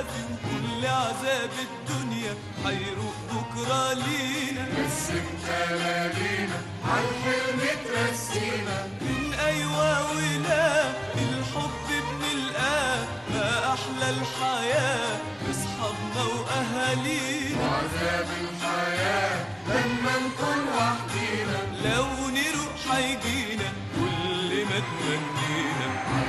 وافي وكل عذاب الدنيا هيروح بكرة لينا قسمت ليالينا عالحلم ترسينا من أيوة ولا الحب بنلقاه ما أحلى الحياة بأصحابنا وأهالينا وعذاب الحياة لما نكون وحدينا لو نروح هيجينا كل ما تمنينا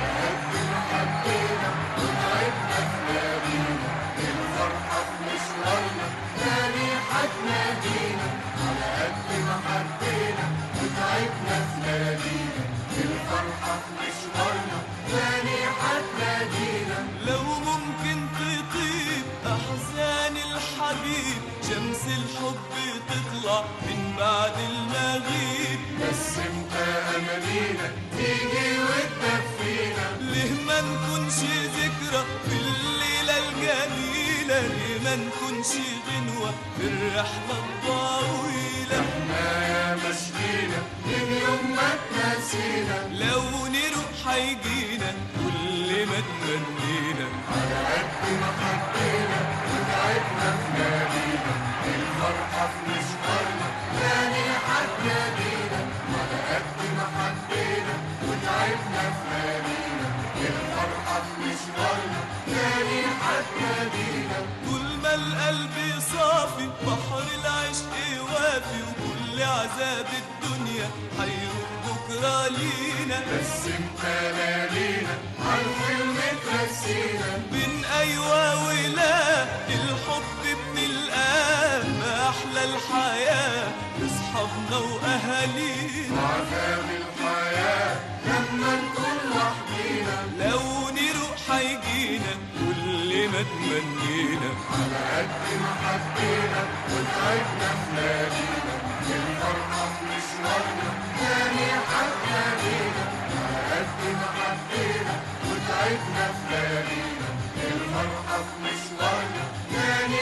حبينا وتعبنا في ليالينا الفرحة في مشوارنا تاني هتنادينا على قد ما حبينا وتعبنا في ليالينا الفرحة في مشوارنا تاني هتنادينا لو ممكن تطيب أحزان الحبيب شمس الحب تطلع من بعد المغيب بس انت امانينا تيجي وتدفينا ليه ما نكونش ذكرى في الليلة الجميلة ليه ما نكونش غنوة في الرحلة الطويلة احنا يا مشكينا من يوم ما تنسينا لو نروح هيجينا كل ما تمنينا على قد ما حبينا وتعبنا في ليالينا الفرحة في مشوارنا تاني هتنادينا على قد ما حبينا وتعبنا في ليالينا الفرحة في مشوارنا تاني هتنادينا طول ما القلب صافي بحر العشق وافي وكل عذاب الدنيا هيروح بكرة لينا بس انت ليالينا عالحلم ترسينا بين أيوة ولا الحب بنلقاه ما أحلى الحياة بأصحابنا وأهالينا وعذاب الحياة لما نكون وحدينا لو نروح هيجينا كل ما تمنينا على قد ما حبينا وتعبنا في ليالينا الفرحة في مشوارنا تاني هتنادينا على قد ما حبينا وتعبنا في ليالينا الفرحة في مشوارنا تاني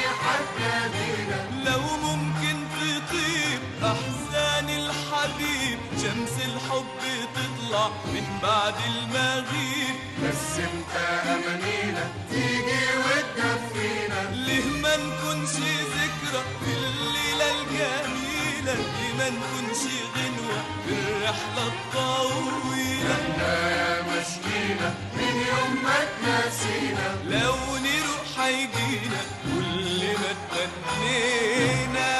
هتنادينا لو ممكن تطيب أحزان الحبيب شمس الحب تطلع من بعد المغيب بس انت امانينا تيجي وتدفينا ليه ما نكونش ذكرى في الليلة الجميلة ليه ما نكونش غنوة في الرحلة الطويلة احنا يا مشكينا من يوم ما تنسينا لو نروح هيجينا كل ما تمنينا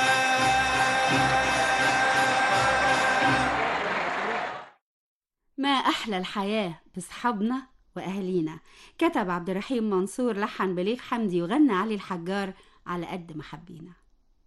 ما أحلى الحياة بصحابنا وأهالينا كتب عبد الرحيم منصور لحن بليغ حمدي وغنى علي الحجار على قد ما حبينا